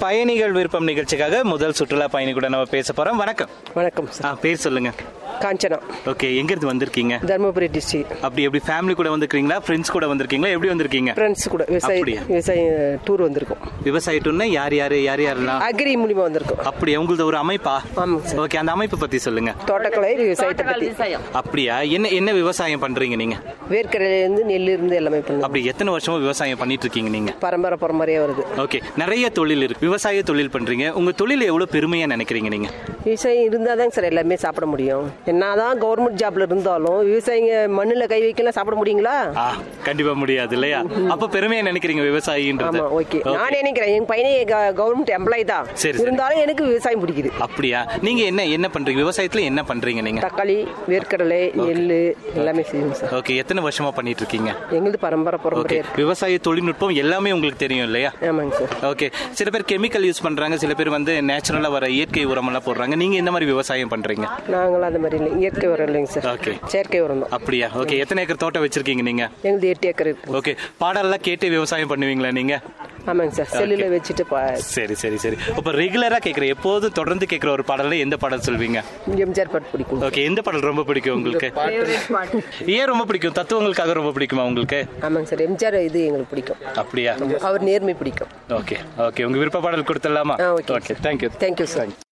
பயணிகள் விருப்பம் நிகழ்ச்சிக்காக முதல் சுற்றுலா பயணி கூட நம்ம பேச போறோம் வணக்கம் வணக்கம் ஆ சார் பேர் சொல்லுங்க காஞ்சனா ஓகே எங்க இருந்து வந்திருக்கீங்க தருமபுரி டிஸ்ட்ரிக்ட் அப்படி எப்படி ஃபேமிலி கூட வந்திருக்கீங்களா ஃப்ரெண்ட்ஸ் கூட வந்திருக்கீங்களா எப்படி வந்திருக்கீங்க ஃப்ரெண்ட்ஸ் கூட விவசாய அப்படியா? விவசாய டூர் வந்திருக்கோம் விவசாய டூர்னா யார் யாரு யார் யாரெல்லாம் அக்ரி மூலியமா வந்திருக்கோம் அப்படியா உங்களது ஒரு அமைப்பா ஆமாங்க சார் ஓகே அந்த அமைப்பை பத்தி சொல்லுங்க தோட்டக்கலை விவசாயத்தை பத்தி அப்படியா என்ன என்ன விவசாயம் பண்றீங்க நீங்க வேர்க்கடலையிலேருந்து நெல் இருந்து எல்லாமே பண்ணுவோம் அப்படி எத்தனை வருஷமா விவசாயம் பண்ணிட்டு இருக்கீங்க நீங்க பரம்பரை பரம்பரையா வருது ஓகே நிறைய தொழில் இருக்கு விவசாய தொழில் பண்றீங்க உங்க தொழில் எவ்வளவு பெருமையா நினைக்கிறீங்க நீங்க விவசாயம் இருந்தால் தாங்க சார் எல்லாமே சாப்பிட முடியும் என்னதான் கவர்மெண்ட் ஜாப்ல இருந்தாலும் விவசாயிங்க மண்ணில் கை வைக்கலாம் சாப்பிட முடியுங்களா ஆ கண்டிப்பா முடியாது இல்லையா அப்ப பெருமையா நினைக்கிறீங்க விவசாயின்றது ஆமா ஓகே நான் நினைக்கிறேன் என் பையனே கவர்மெண்ட் எம்ப்ளாய் தான் சரி, சரி. இருந்தாலும் எனக்கு விவசாயம் பிடிக்குது அப்படியா நீங்க என்ன என்ன பண்றீங்க விவசாயத்துல என்ன பண்றீங்க நீங்க தக்காளி வேர்க்கடலை நெல் எல்லாமே செய்வோம் சார் ஓகே எத்தனை வருஷமா பண்ணிட்டு இருக்கீங்க எங்களுது பரம்பரை ஓகே பரம்பரையா இருக்கு விவசாய தொழில்நுட்பம் எல்லாமே உங்களுக்கு தெரியும் இல்லையா ஆமாங்க சார் ஓகே சில பேர் கெமிக்கல் யூஸ் பண்றாங்க சில பேர் வந்து நேச்சுரலா வர இயற்கை உரம் எல்லாம் போடுறாங்க நீங்க இந்த மாதிரி விவசாயம் பண்றீங்க நாங்களும் அந்த மாதிரி இல்லை இயற்கை உரம் இல்லைங்க சார் ஓகே செயற்கை உரம் தான் அப்படியா ஓகே எத்தனை ஏக்கர் தோட்டம் வச்சிருக்கீங்க நீங்க எங்களுது எட்டு ஏக்கர் இருக்கு ஓகே பாடலாம் கேட்டு விவசாயம் பண்ணுவீங்களா நீங்க ஆமாங்க சார் செல்லுல வச்சுட்டு பா- சரி சரி சரி இப்ப ரெகுலரா கேக்குற எப்போதும் தொடர்ந்து கேக்குற ஒரு பாடல்ல எந்த பாடல் சொல்வீங்க எம்ஜிஆர் பாட்டு பிடிக்கும் ஓகே எந்த பாடல் ரொம்ப பிடிக்கும் உங்களுக்கு ஏன் ரொம்ப பிடிக்கும் தத்துவங்களுக்காக ரொம்ப பிடிக்குமா உங்களுக்கு ஆமாங்க சார் எம்ஜிஆர் இது எங்களுக்கு பிடிக்கும் அப்படியா அவர் நேர்மை பிடிக்கும் ஓகே ஓகே உங்க விருப்ப பாடல் கொடுத்துடலாமா ஆ, okay. Okay thank you thank you sir